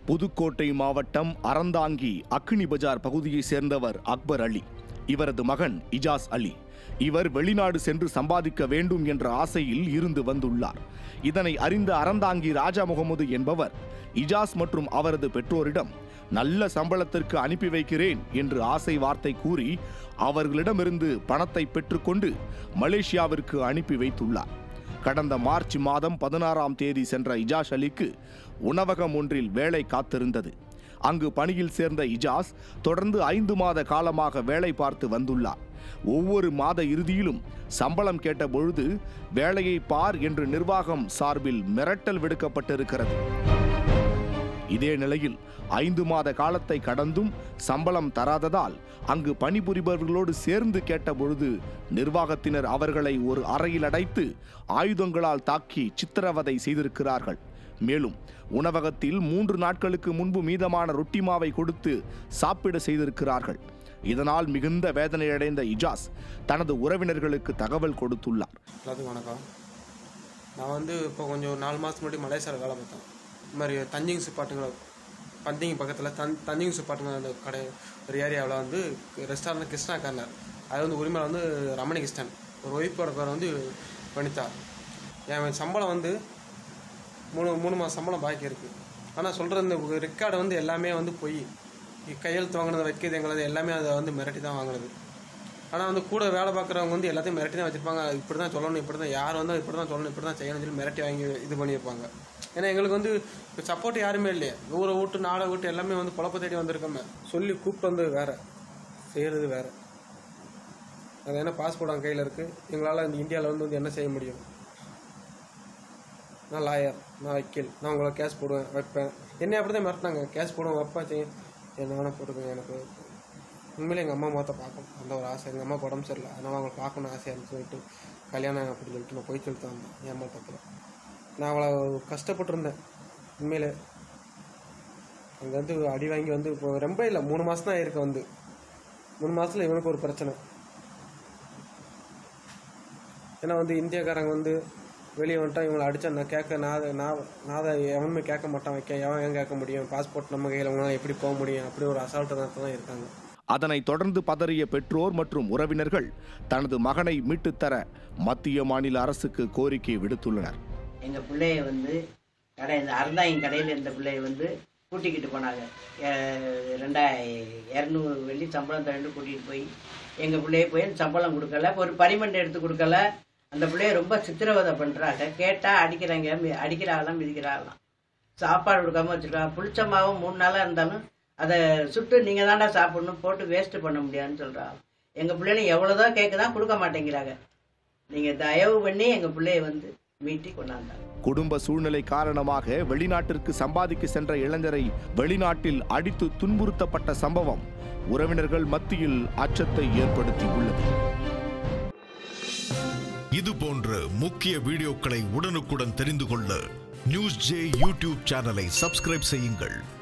புதுக்கோட்டை மாவட்டம் அறந்தாங்கி அக்னி பஜார் பகுதியைச் சேர்ந்தவர் அக்பர் அலி இவரது மகன் இஜாஸ் அலி இவர் வெளிநாடு சென்று சம்பாதிக்க வேண்டும் என்ற ஆசையில் இருந்து வந்துள்ளார் இதனை அறிந்த அறந்தாங்கி ராஜா முகமது என்பவர் இஜாஸ் மற்றும் அவரது பெற்றோரிடம் நல்ல சம்பளத்திற்கு அனுப்பி வைக்கிறேன் என்று ஆசை வார்த்தை கூறி அவர்களிடமிருந்து பணத்தை பெற்றுக்கொண்டு மலேசியாவிற்கு அனுப்பி வைத்துள்ளார் கடந்த மார்ச் மாதம் பதினாறாம் தேதி சென்ற இஜாஸ் அலிக்கு உணவகம் ஒன்றில் வேலை காத்திருந்தது அங்கு பணியில் சேர்ந்த இஜாஸ் தொடர்ந்து ஐந்து மாத காலமாக வேலை பார்த்து வந்துள்ளார் ஒவ்வொரு மாத இறுதியிலும் சம்பளம் கேட்ட பொழுது வேலையை பார் என்று நிர்வாகம் சார்பில் மிரட்டல் விடுக்கப்பட்டிருக்கிறது இதே நிலையில் ஐந்து மாத காலத்தை கடந்தும் சம்பளம் தராததால் அங்கு பணிபுரிபவர்களோடு சேர்ந்து கேட்டபொழுது நிர்வாகத்தினர் அவர்களை ஒரு அறையில் அடைத்து ஆயுதங்களால் தாக்கி சித்திரவதை செய்திருக்கிறார்கள் மேலும் உணவகத்தில் மூன்று நாட்களுக்கு முன்பு மீதமான ரொட்டி மாவை கொடுத்து சாப்பிட செய்திருக்கிறார்கள் இதனால் மிகுந்த வேதனையடைந்த இஜாஸ் தனது உறவினர்களுக்கு தகவல் கொடுத்துள்ளார் எல்லாத்துக்கும் வணக்கம் நான் வந்து இப்போ கொஞ்சம் ஒரு நாலு மாதத்துக்கு முன்னாடி மலேசியாவில் வேலை பார்த்தேன் இந்த மாதிரி தஞ்சிங் சிப்பாட்டுங்கிற பந்திங் பக்கத்தில் தன் தஞ்சிங் சிப்பாட்டுங்கிற அந்த கடை ஒரு ஏரியாவில் வந்து ரெஸ்டாரண்ட் கிருஷ்ணா கார்னர் அது வந்து உரிமையில் வந்து ரமணி கிருஷ்ணன் ஒரு ஒய்ஃபோட பேர் வந்து வனிதா என் சம்பளம் வந்து மூணு மூணு மாதம் சம்பளம் பாக்கி இருக்குது ஆனால் சொல்கிற இந்த ரெக்கார்டு வந்து எல்லாமே வந்து பொய் கையெழுத்து வாங்கினது வைக்கிறது எங்களது எல்லாமே அதை வந்து மிரட்டி தான் வாங்கினது ஆனால் வந்து கூட வேலை பார்க்குறவங்க வந்து எல்லாத்தையும் மிரட்டி தான் வச்சிருப்பாங்க இப்படி தான் சொல்லணும் இப்படி தான் யார் வந்து இப்படி தான் சொல்லணும் இப்படி தான் செய்யணும்னு சொல்லி மிரட்டி வாங்கி இது பண்ணியிருப்பாங்க ஏன்னா எங்களுக்கு வந்து இப்போ சப்போர்ட் யாருமே இல்லையே ஊரை விட்டு நாடை விட்டு எல்லாமே வந்து குழப்ப தேடி வந்திருக்கோமே சொல்லி கூப்பிட்டு வந்து வேற செய்கிறது வேற அது என்ன பாஸ்போர்ட் அவங்க கையில் இருக்குது எங்களால் இந்த இந்தியாவில் வந்து வந்து என்ன செய்ய முடியும் நான் லாயர் நான் வக்கீல் நான் உங்களை கேஸ் போடுவேன் வைப்பேன் என்னை அப்படி தான் மிரட்டினாங்க கேஸ் போடுவேன் வைப்பேன் செய்யும் என்ன வேணால் போட்டுக்கோங்க எனக்கு உண்மையிலே எங்கள் அம்மா முகத்தை பார்க்கணும் அந்த ஒரு ஆசை எங்கள் அம்மாவுக்கு உடம்பு சரியில்லை அதனால் அவங்களை பார்க்கணும் ஆசையாக சொல்லிட்டு கல்யாணம் அப்படின்னு சொல்லிட்டு நான் போய் சொல்லிட்டு வந்தேன் என் அம்மா தப்பில் நான் அவளை கஷ்டப்பட்டிருந்தேன் உண்மையிலே அங்கே வந்து அடி வாங்கி வந்து இப்போ ரொம்ப இல்லை மூணு மாதம் தான் இருக்கு வந்து மூணு மாதத்தில் இவனுக்கு ஒரு பிரச்சனை ஏன்னா வந்து இந்தியக்காரங்க வந்து வெளியே வந்துட்டா இவங்களை அடிச்சா நான் கேட்க நான் நான் நான் அதை எவனுமே கேட்க மாட்டான் வைக்க எவன் ஏன் கேட்க முடியும் பாஸ்போர்ட் நம்ம கையில் அவங்களால எப்படி போக முடியும் அப்படி ஒரு அசால்ட்டு தான் இருக்காங்க அதனைத் தொடர்ந்து பதறிய பெற்றோர் மற்றும் உறவினர்கள் தனது மகனை மீட்டுத் தர மத்திய மாநில அரசுக்கு கோரிக்கை விடுத்துள்ளனர் எங்கள் பிள்ளைய வந்து கடை இந்த அறந்தாங்க கடையில் இருந்த பிள்ளைய வந்து கூட்டிக்கிட்டு போனாங்க எ- ரெண்டாய் இரநூறு வெள்ளி சம்பளம் தரண்டு கூட்டிகிட்டு போய் எங்கள் பிள்ளைய போய் சம்பளம் கொடுக்கல ஒரு பரிமண்டை எடுத்து கொடுக்கல அந்த பிள்ளைய ரொம்ப சித்திரவதை பண்ணுறாங்க கேட்டால் அடிக்கிறாங்க மி- அடிக்கிறாங்களாம் மிதிக்கிறாங்களாம் சாப்பாடு கொடுக்காம வச்சுருக்காங்க புளிச்ச மாவும் மூணு நாளாக இருந்தாலும் அதை சுட்டு நீங்கள் தாண்டா சாப்பிடணும் போட்டு வேஸ்ட்டு பண்ண முடியாதுன்னு சொல்கிறாங்க எங்கள் பிள்ளைங்க எவ்வளோதான் கேட்குதான் கொடுக்க மாட்டேங்கிறாங்க நீங்கள் தயவு பண்ணி எங்கள் பிள்ளைய வந்து மீட்டி கொண்டாந்தாங்க குடும்ப சூழ்நிலை காரணமாக வெளிநாட்டிற்கு சம்பாதிக்க சென்ற இளைஞரை வெளிநாட்டில் அடித்து துன்புறுத்தப்பட்ட சம்பவம் உறவினர்கள் மத்தியில் அச்சத்தை ஏற்படுத்தி உள்ளது இது போன்ற முக்கிய வீடியோக்களை உடனுக்குடன் தெரிந்து கொள்ள நியூஸ் ஜே யூடியூப் சேனலை சப்ஸ்கிரைப் செய்யுங்கள்